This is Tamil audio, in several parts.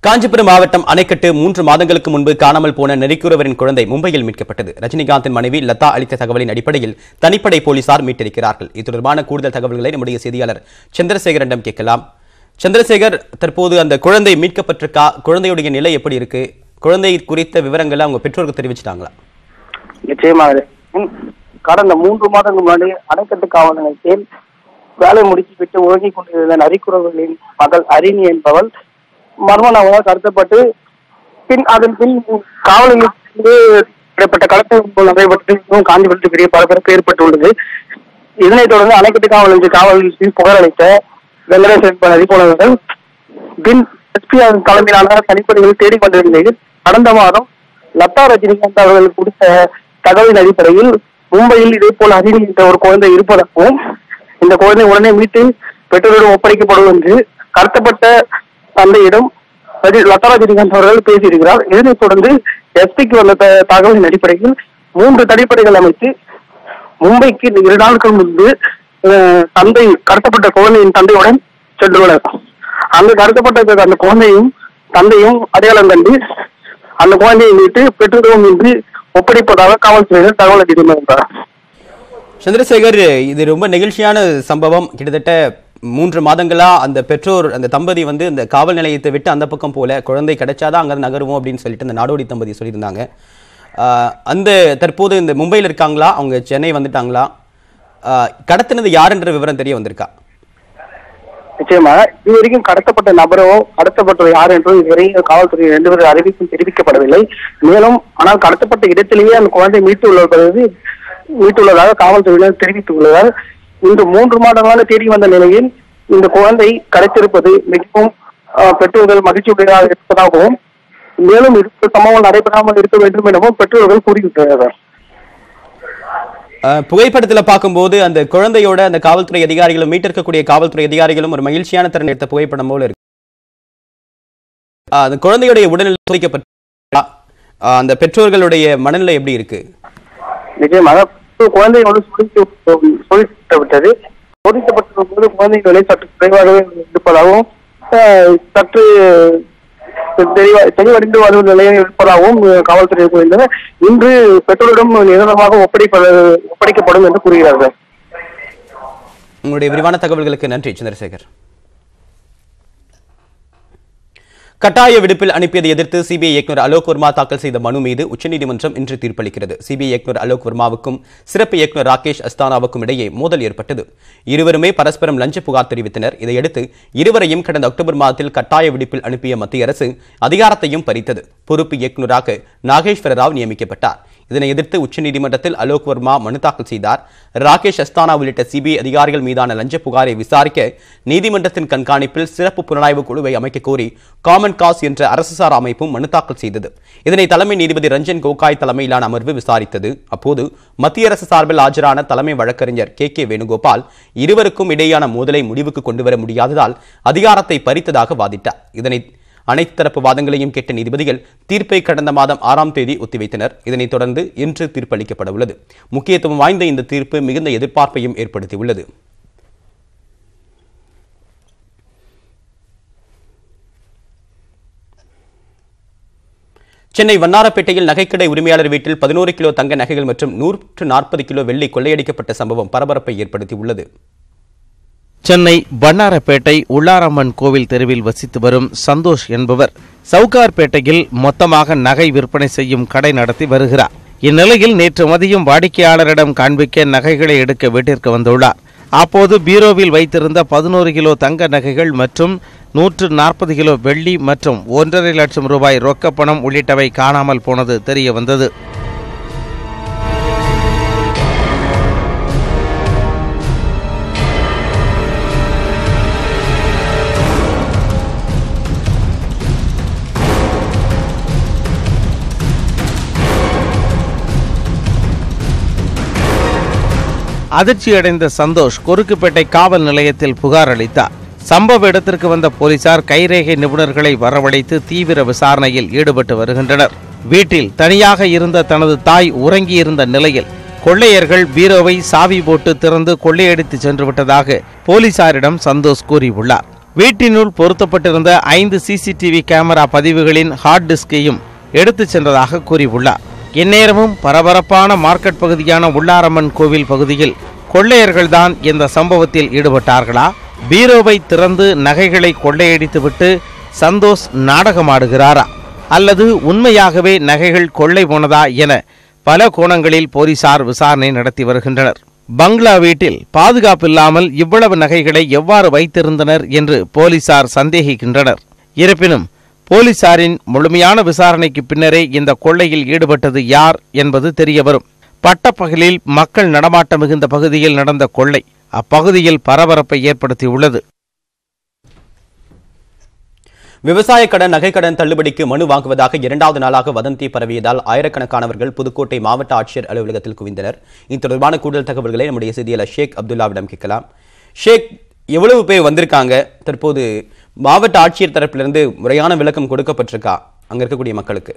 காஞ்சிபுரம் மாவட்டம் அணைக்கட்டு மூன்று மாதங்களுக்கு முன்பு காணாமல் போன நெறிக்குறவரின் குழந்தை மும்பையில் மீட்கப்பட்டது ரஜினிகாந்தின் மனைவி லதா அளித்த தகவலின் அடிப்படையில் தனிப்படை போலீசார் மீட்டிருக்கிறார்கள் இது தொடர்பான கூடுதல் தகவல்களை நம்முடைய செய்தியாளர் சந்திரசேகரிடம் கேட்கலாம் சந்திரசேகர் தற்போது அந்த குழந்தை மீட்கப்பட்டிருக்கா குழந்தையுடைய நிலை எப்படி இருக்கு குழந்தை குறித்த விவரங்களை அவங்க பெற்றோருக்கு தெரிவிச்சிட்டாங்களா நிச்சயமாக ம், கடந்த மூன்று மாதங்கள் முன்னாடி அணைக்கட்டு காவல் நிலையத்தில் வேலை முடித்து விட்டு உறங்கிக் கொண்டிருந்த நரிக்குறவர்களின் மகள் அரிணி என்பவள் மர்ம நபரால் கடத்தப்பட்டு பின் அதன் பின் காவல் நிலையத்திலிருந்து ஏற்பட்ட கடத்தல் நடைபெற்று இன்னும் காஞ்சிபுரத்தில் பெரிய பரபரப்பு ஏற்பட்டுள்ளது இதனைத் தொடர்ந்து அணைக்கட்டு காவல் நிலைய காவல் நிலையத்தில் புகார் அளித்த வெங்கடேசன் என்பவர் நரிக்குறவர்கள் பின் எஸ்பி தலைமையிலான தனிப்படைகள் தேடிக் கொண்டிருந்த நிலையில் கடந்த மாதம் லதா ரஜினிகாந்த் அவர்கள் கொடுத்த தகவலின் அடிப்படையில் மும்பையில் இதே போல் அரிணி என்ற ஒரு குழந்தை இருப்பதாகவும் இந்த குழந்தை உடனே மீட்டு பெற்றோரிடம் ஒப்படைக்கப்படும் என்று கடத்தப்பட்ட தந்தையிடம் ரஜி- லதா ரஜினிகாந்த் அவர்கள் பேசியிருக்கிறார் இதனைத் தொடர்ந்து எஸ்பிக்கு வந்த த- தகவலின் அடிப்படையில் மூன்று தனிப்படைகள் அமைத்து மும்பைக்கு இரு நாட்கள் முன்பு அஹ், தந்தை கடத்தப்பட்ட குழந்தையின் தந்தையுடன் சென்றுள்ளனர் அங்கு கடத்தப்பட்ட அந்த குழந்தையும் தந்தையும் அடையாளம் கண்டு அந்த குழந்தையை மீட்டு பெற்றோரும் இன்றி ஒப்படைப்பதாக காவல்துறையினர் தகவல் அளித்திருந்தார் சந்திரசேகர் இது ரொம்ப நெகிழ்ச்சியான சம்பவம் கிட்டத்தட்ட மூன்று மாதங்களா அந்த பெற்றோர் அந்த தம்பதி வந்து இந்த காவல் நிலையத்தை விட்டு அந்த பக்கம் போல குழந்தை கிடைச்சாதான் அங்க நகருவோம் அப்படின்னு சொல்லிட்டு அந்த நாடோடி தம்பதி சொல்லியிருந்தாங்க ஆஹ் அந்த தற்போது இந்த மும்பையில் இருக்காங்களா அவங்க சென்னை வந்துட்டாங்களா ஆஹ் கடத்தினது யாருன்ற விவரம் தெரிய வந்திருக்கா நிச்சயமா இதுவரைக்கும் கடத்தப்பட்ட நபரோ கடத்தப்பட்டவர் யார் என்றும் இதுவரை காவல்துறை ரெண்டு பேரும் அறிவிப்பும் தெரிவிக்கப்படவில்லை மேலும் ஆனால் கடத்தப்பட்ட இடத்திலேயே அந்த குழந்தை மீட்டுள்ளது மீட்டுள்ளதாக காவல்துறையினர் தெரிவித்துள்ளதால் இன்று மூன்று மாதமாக தேடி வந்த நிலையில் இந்த குழந்தை கிடைத்திருப்பது மிகவும் ஆஹ், பெற்றோர்கள் மகிழ்ச்சியுடையதாக இருப்பதாகவும் மேலும் இது சம்பவம் நடைபெறாமல் இருக்க வேண்டும் எனவும் பெற்றோர்கள் கூறிவிட்டனர் ஆஹ் புகைப்படத்துல பார்க்கும்போது அந்த குழந்தையோட அந்த காவல்துறை அதிகாரிகளும் மீட்டிருக்கக்கூடிய காவல்துறை அதிகாரிகளும் ஒரு மகிழ்ச்சியான திறன் எடுத்த புகைப்படம் போல இருக்கு ஆஹ் அந்த குழந்தையுடைய உடல்நிலை சோதிக்கப்பட்ட அந்த பெற்றோர்களுடைய மனநிலை எப்படி இருக்கு நிச்சயமாக குழந்தையோடு சோதித்து சோதித்து விட்டது சோதிக்கப்பட்ட போது குழந்தையின் நிலை சற்று குறைவாகவே இருப்பதாகவும் ஆஹ், சற்று தெளிவா தெளிவடைந்து வரும் நிலையில் இருப்பதாகவும் அஹ், காவல்துறை கூறினர் இன்று பெற்றோரிடம் நிரந்தரமாக ஒப்படைப்ப ஒப்படைக்கப்படும் என்று கூறுகிறார்கள் உங்களுடைய விரிவான தகவல்களுக்கு நன்றி சந்திரசேகர் கட்டாய விடுப்பில் அனுப்பியதை எதிர்த்து சிபிஐ இயக்குநர் அலோக் வர்மா தாக்கல் செய்த மனு மீது உச்சநீதிமன்றம் இன்று தீர்ப்பளிக்கிறது சிபிஐ இயக்குநர் அலோக் வர்மாவுக்கும் சிறப்பு இயக்குநர் ராகேஷ் அஸ்தானாவுக்கும் இடையே மோதல் ஏற்பட்டது இருவருமே பரஸ்பரம் லஞ்ச புகார் தெரிவித்தனர் இதையடுத்து இருவரையும் கடந்த அக்டோபர் மாதத்தில் கட்டாய விடுப்பில் அனுப்பிய மத்திய அரசு அதிகாரத்தையும் பறித்தது பொறுப்பு இயக்குநராக நாகேஸ்வர ராவ் நியமிக்கப்பட்டார் இதனை எதிர்த்து உச்சநீதிமன்றத்தில் அலோக் வர்மா மனு தாக்கல் செய்தார் ராகேஷ் அஸ்தானா உள்ளிட்ட சிபிஐ அதிகாரிகள் மீதான லஞ்ச புகாரை விசாரிக்க நீதிமன்றத்தின் கண்காணிப்பில் சிறப்பு புலனாய்வு குழுவை அமைக்க கோரி காமன் காஸ் என்ற அரசுசார் அமைப்பும் மனு தாக்கல் செய்தது இதனை தலைமை நீதிபதி ரஞ்சன் கோகாய் தலைமையிலான அமர்வு விசாரித்தது அப்போது மத்திய அரசு சார்பில் ஆஜரான தலைமை வழக்கறிஞர் கே கே வேணுகோபால் இருவருக்கும் இடையேயான மோதலை முடிவுக்கு கொண்டு வர முடியாததால் அதிகாரத்தை பறித்ததாக வாதிட்டார் இதனை அனைத்து தரப்பு வாதங்களையும் கேட்ட நீதிபதிகள் தீர்ப்பை கடந்த மாதம் ஆறாம் தேதி ஒத்திவைத்தனர் இதனைத் தொடர்ந்து இன்று தீர்ப்பளிக்கப்பட உள்ளது முக்கியத்துவம் வாய்ந்த இந்த தீர்ப்பு மிகுந்த எதிர்பார்ப்பையும் ஏற்படுத்தியுள்ளது சென்னை வண்ணாரப்பேட்டையில் நகைக்கடை உரிமையாளர் வீட்டில் பதினோரு கிலோ தங்க நகைகள் மற்றும் நூற்று நாற்பது கிலோ வெள்ளி கொள்ளையடிக்கப்பட்ட சம்பவம் பரபரப்பை ஏற்படுத்தியுள்ளது சென்னை வண்ணாரப்பேட்டை உள்ளாரம்மன் கோவில் தெருவில் வசித்து வரும் சந்தோஷ் என்பவர் சவுகார்பேட்டையில் மொத்தமாக நகை விற்பனை செய்யும் கடை நடத்தி வருகிறார் இந்நிலையில் நேற்று மதியம் வாடிக்கையாளரிடம் காண்பிக்க நகைகளை எடுக்க வீட்டிற்கு வந்துள்ளார் அப்போது பீரோவில் வைத்திருந்த பதினோரு கிலோ தங்க நகைகள் மற்றும் நூற்று நாற்பது கிலோ வெள்ளி மற்றும் ஒன்றரை லட்சம் ரூபாய் ரொக்கப் பணம் உள்ளிட்டவை காணாமல் போனது தெரிய வந்தது அதிர்ச்சியடைந்த சந்தோஷ் கொருக்குப்பேட்டை காவல் நிலையத்தில் புகார் அளித்தார் சம்பவ இடத்திற்கு வந்த போலீசார் கைரேகை நிபுணர்களை வரவழைத்து தீவிர விசாரணையில் ஈடுபட்டு வருகின்றனர் வீட்டில் தனியாக இருந்த தனது தாய் உறங்கியிருந்த நிலையில் கொள்ளையர்கள் பீரோவை சாவி போட்டு திறந்து கொள்ளையடித்து சென்று விட்டதாக போலீசாரிடம் சந்தோஷ் கூறியுள்ளார் வீட்டினுள் பொருத்தப்பட்டிருந்த ஐந்து சிசிடிவி கேமரா பதிவுகளின் ஹார்ட் டிஸ்கையும் எடுத்துச் சென்றதாக கூறியுள்ளார் எந்நேரமும் பரபரப்பான மார்க்கெட் பகுதியான உள்ளாரம்மன் கோவில் பகுதியில் கொள்ளையர்கள்தான் இந்த சம்பவத்தில் ஈடுபட்டார்களா பீரோவை திறந்து நகைகளை கொள்ளையடித்துவிட்டு சந்தோஷ் நாடகமாடுகிறாரா அல்லது உண்மையாகவே நகைகள் கொள்ளை போனதா என பல கோணங்களில் போலீசார் விசாரணை நடத்தி வருகின்றனர் பங்களா வீட்டில் பாதுகாப்பில்லாமல் இவ்வளவு நகைகளை எவ்வாறு வைத்திருந்தனர் என்று போலீசார் சந்தேகிக்கின்றனர் இருப்பினும் போலீசாரின் முழுமையான விசாரணைக்கு பின்னரே இந்த கொள்ளையில் ஈடுபட்டது யார் என்பது தெரியவரும் பட்டப்பகலில் மக்கள் நடமாட்டம் மிகுந்த பகுதியில் நடந்த கொள்ளை அப்பகுதியில் பரபரப்பை ஏற்படுத்தியுள்ளது விவசாய கடன் நகைக்கடன் தள்ளுபடிக்கு மனு வாங்குவதாக இரண்டாவது நாளாக வதந்தி பரவியதால் ஆயிரக்கணக்கானவர்கள் புதுக்கோட்டை மாவட்ட ஆட்சியர் அலுவலகத்தில் குவிந்தனர் இது தொடர்பான கூடுதல் தகவல்களை நம்முடைய செய்தியாளர் ஷேக் அப்துல்லாவிடம் கேட்கலாம் ஷேக் எவ்வளவு பேர் வந்திருக்காங்க தற்போது மாவட்ட ஆட்சியர் தரப்பிலிருந்து முறையான விளக்கம் கொடுக்கப்பட்டிருக்கா அங்க இருக்கக்கூடிய மக்களுக்கு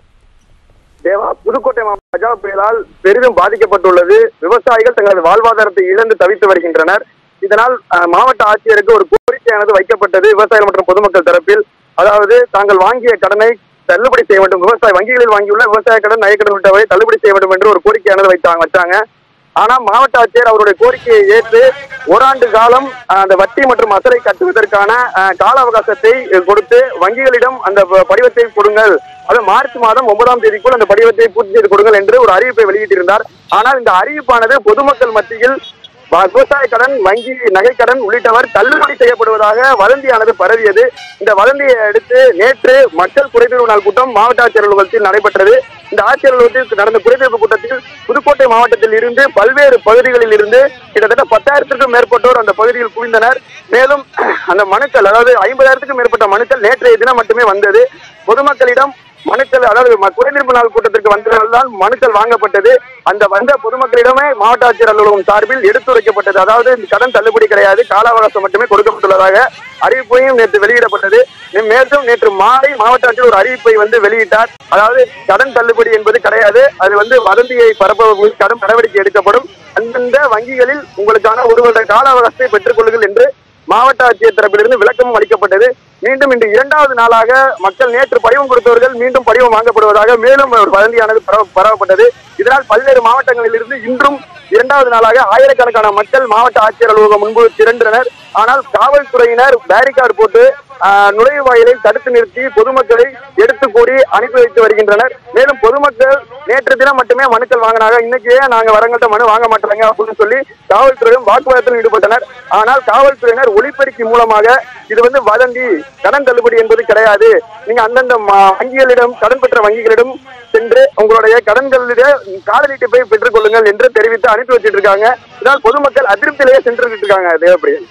தேவா புதுக்கோட்டை மாவட்ட கஜா புயலால் பெரிதும் பாதிக்கப்பட்டுள்ளது விவசாயிகள் தங்களது வாழ்வாதாரத்தை இழந்து தவித்து வருகின்றனர் இதனால் அஹ், மாவட்ட ஆட்சியருக்கு ஒரு கோரிக்கையானது வைக்கப்பட்டது விவசாயிகள் மற்றும் பொதுமக்கள் தரப்பில் அதாவது தாங்கள் வாங்கிய கடனை தள்ளுபடி செய்ய வேண்டும் விவசாய வங்கிகளில் வாங்கியுள்ள விவசாய கடன் நகைக்கடன் உள்ளிட்டவை தள்ளுபடி செய்ய வேண்டும் என்று ஒரு கோரிக்கையானது வைத்தாங்க வச்சாங்க ஆனா மாவட்ட ஆட்சியர் அவருடைய கோரிக்கையை ஏற்று ஓராண்டு காலம் அஹ், அந்த வட்டி மற்றும் அசலை கட்டுவதற்கான அஹ், கால அவகாசத்தை அஹ், கொடுத்து வங்கிகளிடம் அந்த ப- படிவத்தை கொடுங்கள் அது மார்ச் மாதம் ஒன்பதாம் தேதிக்குள் அந்த படிவத்தை பூர்த்தி செய்து கொடுங்கள் என்று ஒரு அறிவிப்பை வெளியிட்டிருந்தார் ஆனால் இந்த அறிவிப்பானது பொதுமக்கள் மத்தியில் வ- விவசாய கடன் வங்கி நகைக்கடன் உள்ளிட்டவர் தள்ளுபடி செய்யப்படுவதாக வதந்தியானது பரவியது இந்த வதந்தியை அடுத்து நேற்று மக்கள் குறைதீர்வு நாள் கூட்டம் மாவட்ட ஆட்சியர் அலுவலகத்தில் நடைபெற்றது இந்த ஆட்சியர் அலுவலகத்தில் நடந்த குறைதீர்ப்பு கூட்டத்தில் புதுக்கோட்டை மாவட்டத்தில் இருந்து பல்வேறு பகுதிகளில் இருந்து கிட்டத்தட்ட பத்தாயிரத்திற்கும் மேற்பட்டோர் அந்த பகுதியில் குவிந்தனர் மேலும் அந்த மனுக்கள் அதாவது ஐம்பதாயிரத்துக்கும் மேற்பட்ட மனுக்கள் நேற்றைய தினம் மட்டுமே வந்தது பொதுமக்களிடம் மனுக்கள் அதாவது ம- குறைதீர்ப்பு நாள் கூட்டத்திற்கு வந்ததால்தான் மனுக்கள் வாங்கப்பட்டது அந்த வந்த பொதுமக்களிடமே மாவட்ட ஆட்சியர் அலுவலகம் சார்பில் எடுத்துரைக்கப்பட்டது அதாவது இந்த கடன் தள்ளுபடி கிடையாது கால அவகாசம் மட்டுமே கொடுக்கப்பட்டுள்ளதாக அறிவிப்பையும் நேற்று வெளியிடப்பட்டது மே- மேலும் நேற்று மாலை மாவட்ட ஆட்சியர் ஒரு அறிவிப்பை வந்து வெளியிட்டார் அதாவது கடன் தள்ளுபடி என்பது கிடையாது அது வந்து வதந்தியை பரப்ப கடன் நடவடிக்கை எடுக்கப்படும் அந்தந்த வங்கிகளில் உங்களுக்கான ஒரு வருட கால அவகாசத்தை பெற்றுக் கொள்ளுங்கள் என்று மாவட்ட ஆட்சியர் தரப்பிலிருந்து விளக்கமும் அளிக்கப்பட்டது மீண்டும் இன்று இரண்டாவது நாளாக மக்கள் நேற்று படிவம் கொடுத்தவர்கள் மீண்டும் படிவம் வாங்கப்படுவதாக மேலும் ஒரு வதந்தியானது பரவ- பரவப்பட்டது இதனால் பல்வேறு மாவட்டங்களிலிருந்து இன்றும் இரண்டாவது நாளாக ஆயிரக்கணக்கான மக்கள் மாவட்ட ஆட்சியர் அலுவலகம் முன்பு திரண்டனர் ஆனால் காவல்துறையினர் பேரிகார்டு போட்டு ஆஹ், நுழைவாயிலை தடுத்து நிறுத்தி பொதுமக்களை எடுத்து கூறி அனுப்பி வைத்து வருகின்றனர் மேலும் பொதுமக்கள் நேற்று தினம் மட்டுமே மனுக்கள் வாங்கினாங்க இன்னைக்கு ஏன் நாங்க வரங்கள்ட்ட மனு வாங்க மாட்டாங்க அப்படின்னு சொல்லி காவல்துறையும் வாக்குவாதத்தில் ஈடுபட்டனர் ஆனால் காவல்துறையினர் ஒளிப்பெருக்கி மூலமாக இது வந்து வதந்தி கடன் தள்ளுபடி என்பது கிடையாது நீங்க அந்தந்த ம- வங்கிகளிடம் கடன் பெற்ற வங்கிகளிடம் சென்று உங்களுடைய கடன்களிட கால நீட்டிப்பை பெற்றுக் கொள்ளுங்கள் என்று தெரிவித்து அனுப்பி வச்சிட்டு இருக்காங்க இதனால் பொதுமக்கள் அதிருப்தியிலேயே சென்றுகிட்டு இருக்காங்க தேவப்பிரியன்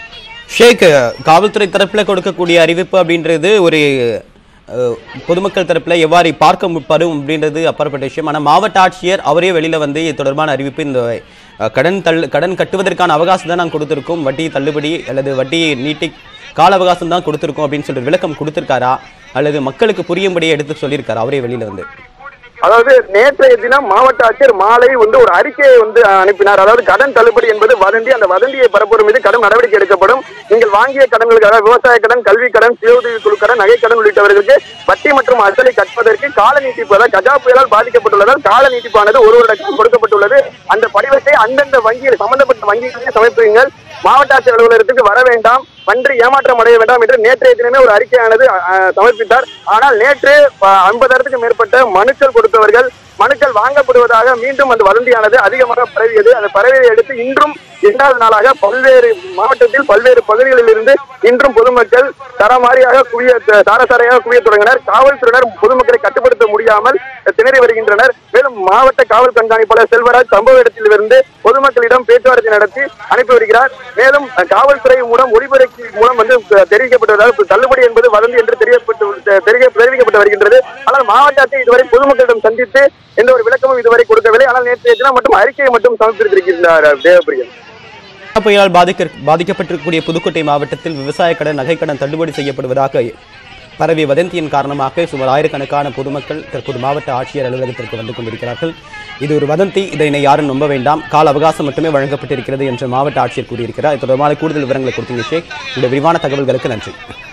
ஷேக் காவல்துறை தரப்புல கொடுக்கக்கூடிய அறிவிப்பு அப்படின்றது ஒரு அஹ், பொதுமக்கள் தரப்புல எவ்வாறு பார்க்கப்படும் அப்படின்றது அப்பாற்பட்ட விஷயம் ஆனா மாவட்ட ஆட்சியர் அவரே வெளியில வந்து இது தொடர்பான அறிவிப்பு இந்த அஹ், கடன் தள் கடன் கட்டுவதற்கான அவகாசம் தான் நாங்கள் கொடுத்திருக்கோம் வட்டி தள்ளுபடி அல்லது வட்டி நீட்டி கால அவகாசம் தான் கொடுத்திருக்கோம் அப்படின்னு சொல்லிட்டு விளக்கம் கொடுத்திருக்காரா அல்லது மக்களுக்கு புரியும்படியே எடுத்து சொல்லியிருக்காரா அவரே வெளியில வந்து அதாவது நேற்றைய தினம் மாவட்ட ஆட்சியர் மாலை வந்து ஒரு அறிக்கையை வந்து அஹ், அனுப்பினார் அதாவது கடன் தள்ளுபடி என்பது வதந்தி அந்த வதந்தியை பரப்புவோர் மீது கடும் நடவடிக்கை எடுக்கப்படும் நீங்கள் வாங்கிய கடன்களுக்காக விவசாய கடன் கல்வி கடன் சுய உதவி குழு கடன் நகை கடன் உள்ளிட்டவர்களுக்கு வட்டி மற்றும் அசலை கட்டுவதற்கு கால நீட்டிப்பு அதாவது கஜா புயலால் பாதிக்கப்பட்டுள்ளதால் கால நீட்டிப்பானது ஒரு வருட காலம் கொடுக்கப்பட்டுள்ளது அந்த படிவத்தை அந்தந்த வங்கியில் சம்பந்தப்பட்ட வங்கிகளிலே சமர்ப்பியுங்கள் மாவட்ட ஆட்சியர் அலுவலகத்துக்கு வர வேண்டாம் பன்றி ஏமாற்றம் அடைய வேண்டாம் என்று நேற்றைய தினமே ஒரு அறிக்கையானது அஹ், சமர்ப்பித்தார் ஆனால் நேற்று ஐம்பதாயிரத்துக்கும் மேற்பட்ட மனுக்கள் கொடுத்தவர்கள் மனுக்கள் வாங்கப்படுவதாக மீண்டும் அந்த வதந்தியானது அதிகமாக பரவியது அந்த பரவியதை அடுத்து இன்றும் இரண்டாவது நாளாக பல்வேறு மாவட்டத்தில் பல்வேறு பகுதிகளில் இருந்து இன்றும் பொதுமக்கள் தரமாரியாக குவிய தாரசாரையாக குவிய தொடங்கினர் காவல்துறையினர் பொதுமக்களை கட்டுப்படுத்த முடியாமல் திணறி வருகின்றனர் மேலும் மாவட்ட காவல் கண்காணிப்பாளர் செல்வராஜ் சம்பவ இடத்திலிருந்து பொதுமக்களிடம் பேச்சுவார்த்தை நடத்தி அனுப்பி வருகிறார் மேலும் அஹ், காவல்துறை மூலம் ஒளிபரப்பு மூலம் வந்து அஹ், தெரிவிக்கப்பட்டதாக தள்ளுபடி என்பது வதந்தி என்று தெரியப்பட்டு தெரிய- தெரிவிக்கப்பட்டு வருகின்றது ஆனால் மாவட்ட ஆட்சியர் இதுவரை பொதுமக்களிடம் சந்தித்து எந்த ஒரு விளக்கமும் இதுவரை கொடுக்கவில்லை ஆனால் நேற்றைய தினம் மட்டும் அறிக்கையை மட்டும் சமர்ப்பித்திருக்கின்றார் தேவப்பிரியன் கஜா புயலால் பாதிக்க பாதிக்கப்பட்டிருக்கக்கூடிய புதுக்கோட்டை மாவட்டத்தில் விவசாய கடன் நகைக்கடன் தள்ளுபடி செய்யப்படுவதாக பரவிய வதந்தியின் காரணமாக சுமார் ஆயிரக்கணக்கான பொதுமக்கள் தற்போது மாவட்ட ஆட்சியர் அலுவலகத்திற்கு வந்து கொண்டிருக்கிறார்கள் இது ஒரு வதந்தி இதனை யாரும் நம்ப வேண்டாம் கால அவகாசம் மட்டுமே வழங்கப்பட்டிருக்கிறது என்று மாவட்ட ஆட்சியர் கூறியிருக்கிறார் இது தொடர்பான கூடுதல் விவரங்களை கொடுத்தீங்க ஷேக் இந்த விரிவான தகவல்களுக்கு நன்றி